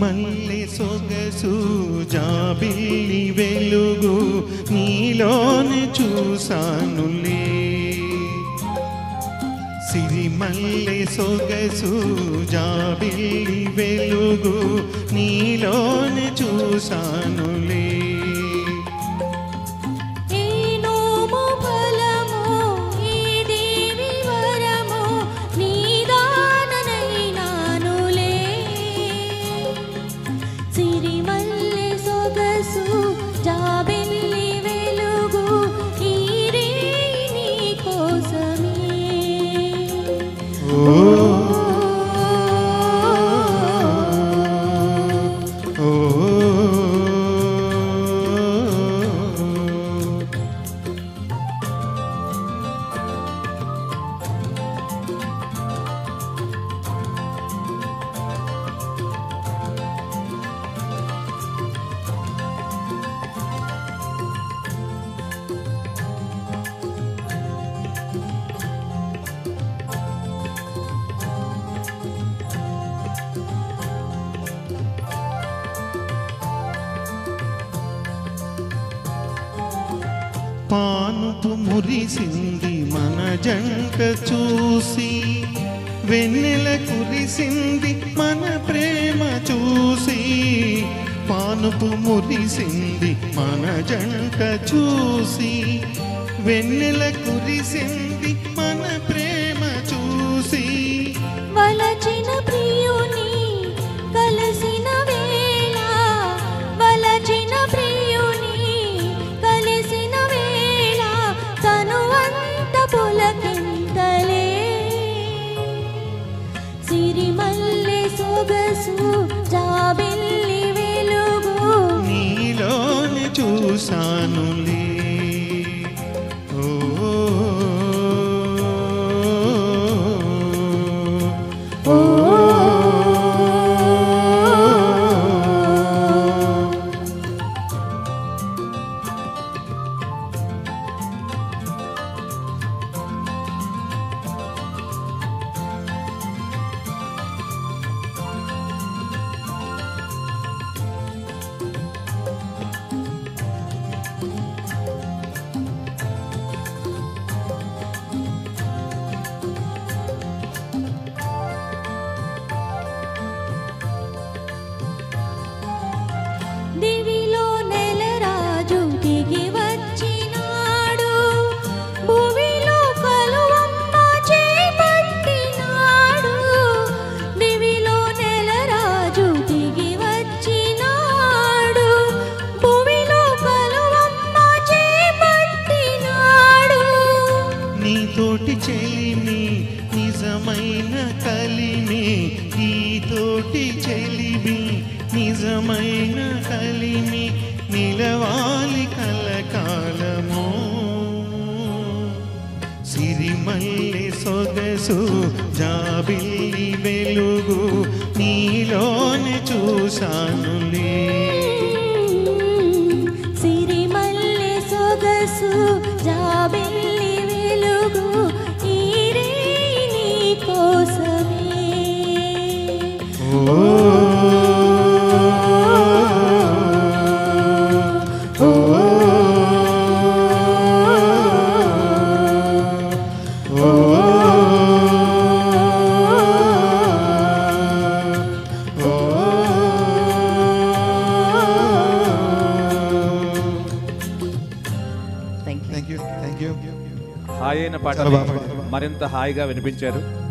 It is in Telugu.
సిరిమల్లె సొగసు జాబిల్లి వెలుగు నీలోనే చూసానులే సిరిమల్లె సొగసు జాబిల్లి వెలుగు నీలోనే చూసానులే ఏ నోము ఫలము ఏ దేవి వరము నీదాననైనానులే సిరిమల్లె సొగసు జాబిల్లి వెలుగు ఈ రే నీ కోసమే ఓ ఓ పానుపు మురిసింది మన జంట చూసి వెన్నెల కురిసింది మన ప్రేమ చూసి పానుపు మురిసింది మన జంట చూసి వెన్నెల కురిసింది మన ప్రేమ చూసి వలచిన ప్రియుని కలసిన వేళ వలచిన ప్రియుని కలిసిన వేళ తను అంత పులకింతలే సిరిమల్లె సొగసు జాబిల్లి వెలుగు నీలోని చూసానులే ఓ ఓ దివిలో నెలరాజు దిగి వచ్చినాడు భువిలో కలువమ్మ చేపట్టినాడు దివిలో నెలరాజు దిగి వచ్చినాడు భువిలో కలువమ్మ చేపట్టినాడు నీతోటి చెలిమి నిజమైన కలిమి నీతోటి చెలిమి నిజమైన కలిమి నిలవాలి కలకాలము సిరిమల్లె సొగసు జాబిల్లి వెలుగు నీలోనే చూశానులే సిరిమల్లె సొగసు జాబిల్లి వెలుగు ఈ రే నీ కోసమే ఓ ఓ ఓ thank you thank you thank you హాయ్ అయిన చాలా పాటలు బాగా పాడారు. మరింత హాయిగా వినిపించారు